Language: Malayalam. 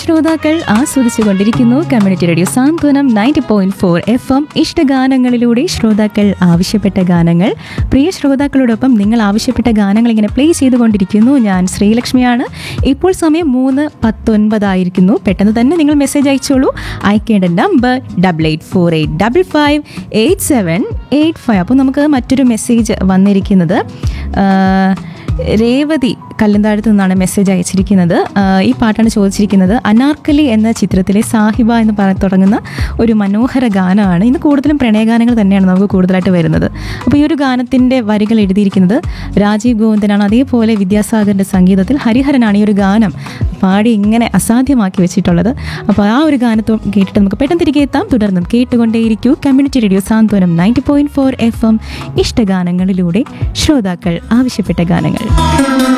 ശ്രോതാക്കൾ ആസ്വദിച്ചു കൊണ്ടിരിക്കുന്നു community radio Santhwanam ninety point four F M ഇഷ്ടഗാനങ്ങളിലൂടെ ശ്രോതാക്കൾ ആവശ്യപ്പെട്ട ഗാനങ്ങൾ പ്രിയ ശ്രോതാക്കളോടൊപ്പം നിങ്ങൾ ആവശ്യപ്പെട്ട ഗാനങ്ങൾ ഇങ്ങനെ പ്ലേ ചെയ്തുകൊണ്ടിരിക്കുന്നു ഞാൻ ശ്രീലക്ഷ്മിയാണ് ഇപ്പോൾ സമയം മൂന്ന് പത്തൊൻപതായിരിക്കുന്നു പെട്ടെന്ന് തന്നെ നിങ്ങൾ മെസ്സേജ് അയച്ചോളൂ അയക്കേണ്ട number double eight four eight double five eight seven eight five അപ്പോൾ നമുക്ക് മറ്റൊരു മെസ്സേജ് വന്നിരിക്കുന്നത് ആ, രേവതി കല്ലന്താഴത്ത് നിന്നാണ് മെസ്സേജ് അയച്ചിരിക്കുന്നത് ആ, ഈ പാട്ടാണ് ചോദിച്ചിരിക്കുന്നത് അനാർക്കലി എന്ന ചിത്രത്തിലെ സാഹിബ എന്ന് പറ തുടങ്ങുന്ന ഒരു മനോഹര ഗാനമാണ് ഇന്ന് കൂടുതലും പ്രണയഗാനങ്ങൾ തന്നെയാണ് നമുക്ക് കൂടുതലായിട്ട് വരുന്നത് അപ്പോൾ ഈ ഒരു ഗാനത്തിൻ്റെ വരികൾ എഴുതിയിരിക്കുന്നത് രാജീവ് ഗോവിന്ദനാണ് അതേപോലെ വിദ്യാസാഗറിൻ്റെ സംഗീതത്തിൽ ഹരിഹരനാണ് ഈ ഒരു ഗാനം പാടി ഇങ്ങനെ അസാധ്യമാക്കി വെച്ചിട്ടുള്ളത് അപ്പോൾ ആ ഒരു ഗാനത്തോ കേട്ടിട്ട് നമുക്ക് പെട്ടെന്ന് തിരികെ എത്താം തുടർന്നും കേട്ടുകൊണ്ടേയിരിക്കൂ community radio Santhwanam ninety point four F M ഇഷ്ടഗാനങ്ങളിലൂടെ ശ്രോതാക്കൾ ആവശ്യപ്പെട്ട ഗാനങ്ങൾ